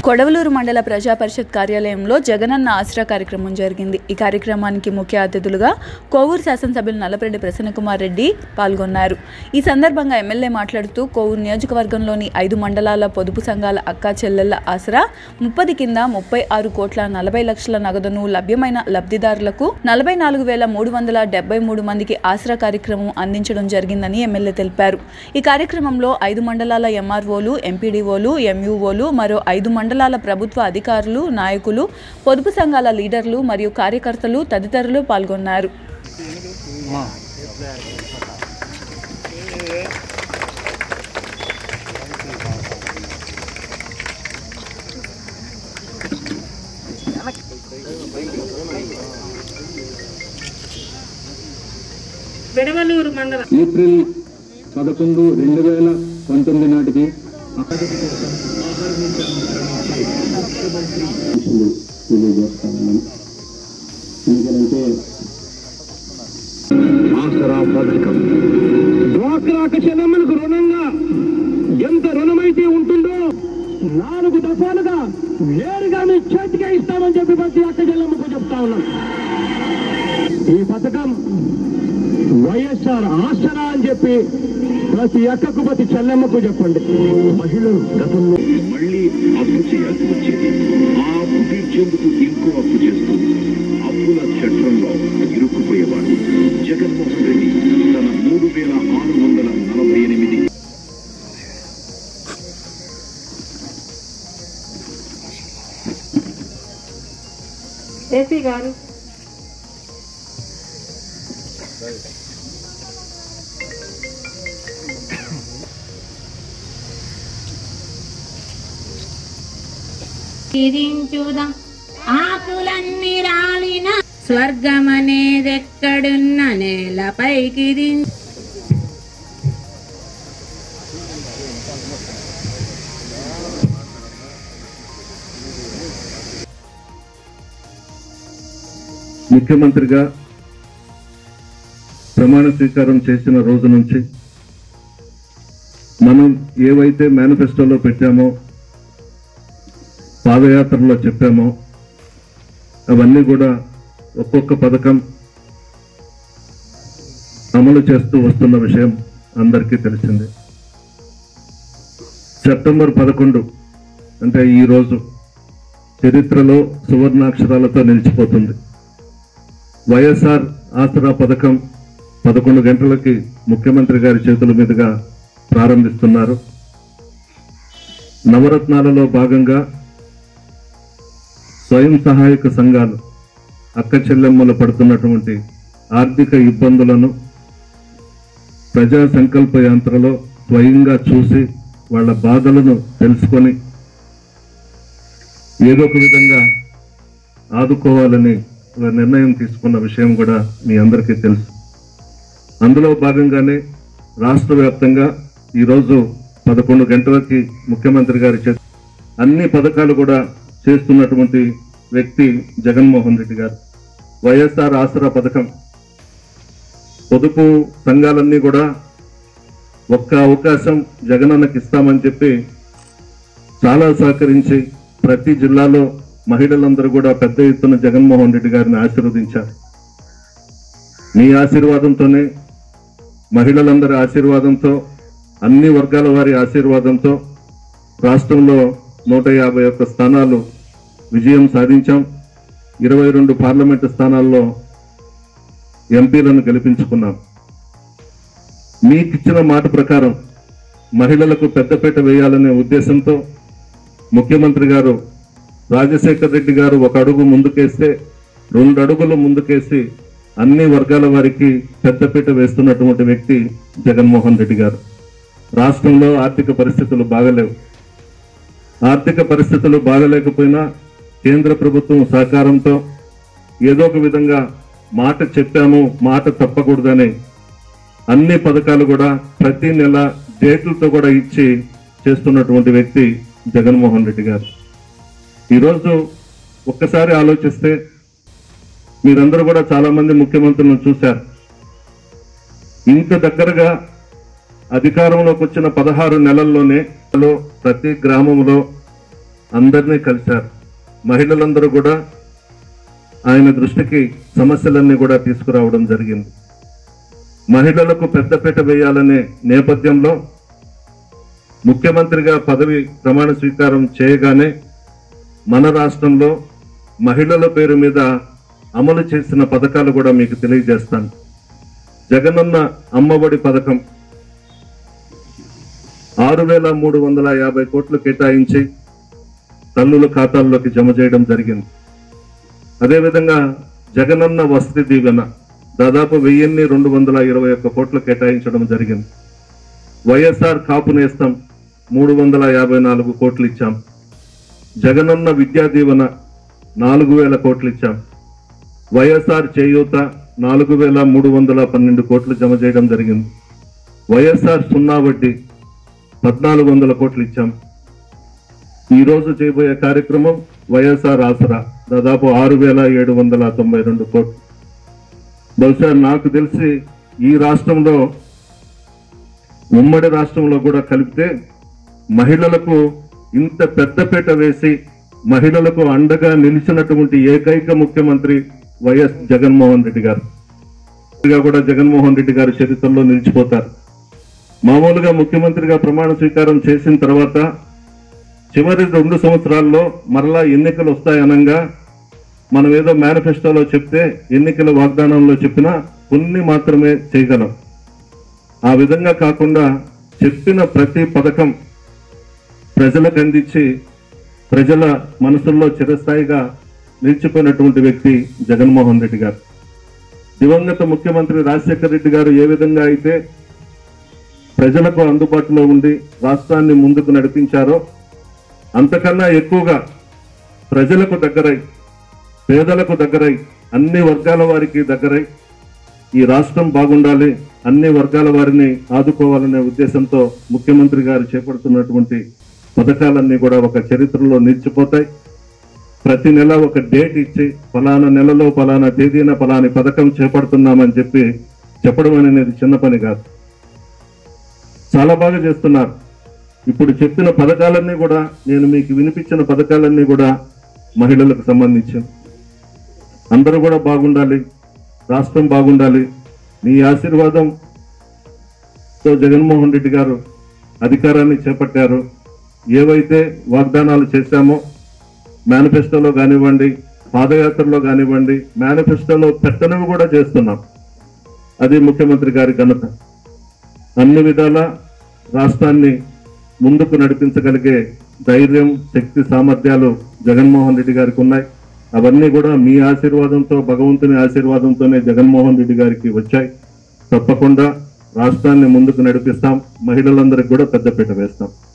కొడవలూరు మండల ప్రజా పరిషత్ కార్యాలయంలో జగనన్న ఆశ్రా కార్యక్రమం జరిగింది ఈ కార్యక్రమానికి ముఖ్య అతిథులుగా కోవూరు శాసనసభ్యులు నల్లపరెడ్డి ప్రసన్నకుమార్ రెడ్డి పాల్గొన్నారు ఈ సందర్భంగా ఎమ్మెల్యే మాట్లాడుతూ కోవూరు నియోజకవర్గంలోని ఐదు మండలాల పొదుపు సంఘాల అక్కా చెల్లెళ్ల ఆసరా ముప్పది కింద ముప్పై ఆరు కోట్ల నలభై లక్షల నగదును లభ్యమైన లబ్ధిదారులకు నలభై నాలుగు వేల మూడు వందల డెబ్బై మూడు మందికి ఆసరా కార్యక్రమం అందించడం జరిగిందని ఎమ్మెల్యే తెలిపారు ఈ కార్యక్రమంలో ఐదు మండలాల ఎంఆర్ఓలు ఎంపీడీఓలు ఎంయూఓలు మరో ఐదు మండలాల ప్రభుత్వ అధికారులు నాయకులు పొదుపు సంఘాల లీడర్లు మరియు కార్యకర్తలు తదితరులు పాల్గొన్నారు విడవలూరు మండలం ఏప్రిల్ పదకొండు రెండు వేల పంతొమ్మిది నాటికి తెలియజేస్తాను ఎందుకంటే ఆసరా పథకం డ్వాక్రాకు చెల్లెమ్మలకు రుణంగా ఎంత రుణమైతే ఉంటుందో నాలుగు దఫాలుగా నేరుగా మీ చేతికే ఇస్తామని చెప్పి ప్రతి అక్క చెల్లెమ్మకు చెప్తా ఉన్నాం ఈ పథకం వైఎస్ఆర్ ఆసరా అని చెప్పి ప్రతి అక్కకు ప్రతి చెల్లెమ్మకు చెప్పండి మహిళలు గతంలో మళ్ళీ అప్పు చేయాల్సి వచ్చేది ఆ అప్పు తీర్చేందుకు ఇంకో అప్పు చేస్తూ అప్పుల చట్రంలో ఇరుక్కుపోయేవాడు జగన్మోహన్ రెడ్డి తన మూడు వేల ఆరు వందల నలభై ఎనిమిది ఏసీ గారు కిరించుదాం ఆకులన్నీ రాలిన స్వర్గమనేదెక్కడున్న నేలపైకి దిం ముఖ్యమంత్రిగా ప్రమాణ స్వీకారం చేసిన రోజు నుంచి మనం ఏవైతే మేనిఫెస్టోలో పెట్టామో పాదయాత్రలో చెప్పామో అవన్నీ కూడా ఒక్కొక్క పథకం అమలు చేస్తూ వస్తున్న విషయం అందరికీ తెలిసిందే సెప్టెంబర్ పదకొండు అంటే ఈ రోజు చరిత్రలో సువర్ణాక్షరాలతో నిలిచిపోతుంది వైఎస్ఆర్ ఆసరా పథకం పదకొండు గంటలకి ముఖ్యమంత్రి గారి చేతుల మీదుగా ప్రారంభిస్తున్నారు నవరత్నాలలో భాగంగా స్వయం సహాయక సంఘాలు అక్క చెల్లెమ్మలు పడుతున్నటువంటి ఆర్థిక ఇబ్బందులను ప్రజా సంకల్ప యాంత్రలో స్వయంగా చూసి వాళ్ళ బాధలను తెలుసుకొని ఏదో ఒక విధంగా ఆదుకోవాలని ఒక నిర్ణయం తీసుకున్న విషయం కూడా మీ అందరికీ తెలుసు అందులో భాగంగానే రాష్ట్ర వ్యాప్తంగా ఈరోజు పదకొండు గంటలకి ముఖ్యమంత్రి గారి చేత అన్ని పథకాలు కూడా చేస్తున్నటువంటి వ్యక్తి జగన్మోహన్ రెడ్డి గారు వైఎస్ఆర్ ఆసరా పథకం పొదుపు సంఘాలన్నీ కూడా ఒక్క అవకాశం జగనన్నకి ఇస్తామని చెప్పి చాలా సహకరించి ప్రతి జిల్లాలో మహిళలందరూ కూడా పెద్ద ఎత్తున జగన్మోహన్ రెడ్డి గారిని ఆశీర్వదించారు మీ ఆశీర్వాదంతోనే మహిళలందరి ఆశీర్వాదంతో అన్ని వర్గాల వారి ఆశీర్వాదంతో రాష్ట్రంలో నూట యాభై ఒక్క స్థానాలు విజయం సాధించాం ఇరవై రెండు పార్లమెంటు స్థానాల్లో ఎంపీలను గెలిపించుకున్నాం మీకిచ్చిన మాట ప్రకారం మహిళలకు పెద్దపీట వేయాలనే ఉద్దేశంతో ముఖ్యమంత్రి గారు రాజశేఖర్ రెడ్డి గారు ఒక అడుగు ముందుకేస్తే రెండు అడుగులు ముందుకేసి అన్ని వర్గాల వారికి పెద్దపీట వేస్తున్నటువంటి వ్యక్తి జగన్మోహన్ రెడ్డి గారు రాష్ట్రంలో ఆర్థిక పరిస్థితులు బాగలేవు ఆర్థిక పరిస్థితులు బాగలేకపోయినా కేంద్ర ప్రభుత్వం సహకారంతో ఏదో ఒక విధంగా మాట చెప్పాము మాట తప్పకూడదని అన్ని పథకాలు కూడా ప్రతి నెల డేట్లతో కూడా ఇచ్చి చేస్తున్నటువంటి వ్యక్తి జగన్మోహన్ రెడ్డి గారు ఈరోజు ఒక్కసారి ఆలోచిస్తే మీరందరూ కూడా చాలా మంది ముఖ్యమంత్రులను చూశారు ఇంత దగ్గరగా అధికారంలోకి వచ్చిన పదహారు నెలల్లోనే లో ప్రతి గ్రామంలో అందరినీ కలిశారు మహిళలందరూ కూడా ఆయన దృష్టికి సమస్యలన్నీ కూడా తీసుకురావడం జరిగింది మహిళలకు పెద్దపీట వేయాలనే నేపథ్యంలో ముఖ్యమంత్రిగా పదవి ప్రమాణ స్వీకారం చేయగానే మన రాష్ట్రంలో మహిళల పేరు మీద అమలు చేసిన పథకాలు కూడా మీకు తెలియజేస్తాను జగనన్న అమ్మఒడి పథకం ఆరు వేల మూడు వందల యాభై కోట్లు కేటాయించి తల్లుల ఖాతాల్లోకి జమ చేయడం జరిగింది అదేవిధంగా జగనన్న వసతి దీవెన దాదాపు వెయ్యిన్ని రెండు వందల ఇరవై ఒక్క కోట్లు కేటాయించడం జరిగింది వైఎస్ఆర్ కాపు నేస్తం మూడు వందల యాభై నాలుగు కోట్లు ఇచ్చాం జగనన్న విద్యా దీవెన నాలుగు వేల కోట్లు ఇచ్చాం వైఎస్ఆర్ చేయూత నాలుగు వేల మూడు వందల పన్నెండు కోట్లు జమ చేయడం జరిగింది వైఎస్ఆర్ సున్నా వడ్డీ పద్నాలుగు వందల కోట్లు ఇచ్చాం ఈ రోజు చేయబోయే కార్యక్రమం వైఎస్ఆర్ ఆసరా దాదాపు ఆరు వేల ఏడు వందల తొంభై రెండు కోట్లు బహుశా నాకు తెలిసి ఈ రాష్ట్రంలో ఉమ్మడి రాష్ట్రంలో కూడా కలిపితే మహిళలకు ఇంత పెద్దపీట వేసి మహిళలకు అండగా నిలిచినటువంటి ఏకైక ముఖ్యమంత్రి వైఎస్ జగన్మోహన్ రెడ్డి గారు గా కూడా జగన్మోహన్ రెడ్డి గారు చరిత్రలో నిలిచిపోతారు మామూలుగా ముఖ్యమంత్రిగా ప్రమాణ స్వీకారం చేసిన తర్వాత చివరి రెండు సంవత్సరాల్లో మరలా ఎన్నికలు వస్తాయనంగా మనం ఏదో మేనిఫెస్టోలో చెప్తే ఎన్నికల వాగ్దానంలో చెప్పినా కొన్ని మాత్రమే చేయగలం ఆ విధంగా కాకుండా చెప్పిన ప్రతి పథకం ప్రజలకు అందించి ప్రజల మనసుల్లో చిరస్థాయిగా నిలిచిపోయినటువంటి వ్యక్తి జగన్మోహన్ రెడ్డి గారు దివంగత ముఖ్యమంత్రి రాజశేఖర రెడ్డి గారు ఏ విధంగా అయితే ప్రజలకు అందుబాటులో ఉండి రాష్ట్రాన్ని ముందుకు నడిపించారో అంతకన్నా ఎక్కువగా ప్రజలకు దగ్గరై పేదలకు దగ్గరై అన్ని వర్గాల వారికి దగ్గరై ఈ రాష్ట్రం బాగుండాలి అన్ని వర్గాల వారిని ఆదుకోవాలనే ఉద్దేశంతో ముఖ్యమంత్రి గారు చేపడుతున్నటువంటి పథకాలన్నీ కూడా ఒక చరిత్రలో నిలిచిపోతాయి ప్రతి నెల ఒక డేట్ ఇచ్చి ఫలానా నెలలో ఫలానా తేదీన ఫలాని పథకం చేపడుతున్నామని చెప్పి చెప్పడం అనేది చిన్న పని కాదు చాలా బాగా చేస్తున్నారు ఇప్పుడు చెప్పిన పథకాలన్నీ కూడా నేను మీకు వినిపించిన పథకాలన్నీ కూడా మహిళలకు సంబంధించింది అందరూ కూడా బాగుండాలి రాష్ట్రం బాగుండాలి మీ ఆశీర్వాదంతో జగన్మోహన్ రెడ్డి గారు అధికారాన్ని చేపట్టారు ఏవైతే వాగ్దానాలు చేశామో మేనిఫెస్టోలో కానివ్వండి పాదయాత్రలో కానివ్వండి మేనిఫెస్టోలో పెట్టనవి కూడా చేస్తున్నాం అది ముఖ్యమంత్రి గారి ఘనత అన్ని విధాల రాష్ట్రాన్ని ముందుకు నడిపించగలిగే ధైర్యం శక్తి సామర్థ్యాలు జగన్మోహన్ రెడ్డి గారికి ఉన్నాయి అవన్నీ కూడా మీ ఆశీర్వాదంతో భగవంతుని ఆశీర్వాదంతోనే జగన్మోహన్ రెడ్డి గారికి వచ్చాయి తప్పకుండా రాష్ట్రాన్ని ముందుకు నడిపిస్తాం మహిళలందరికీ కూడా పెద్దపీట వేస్తాం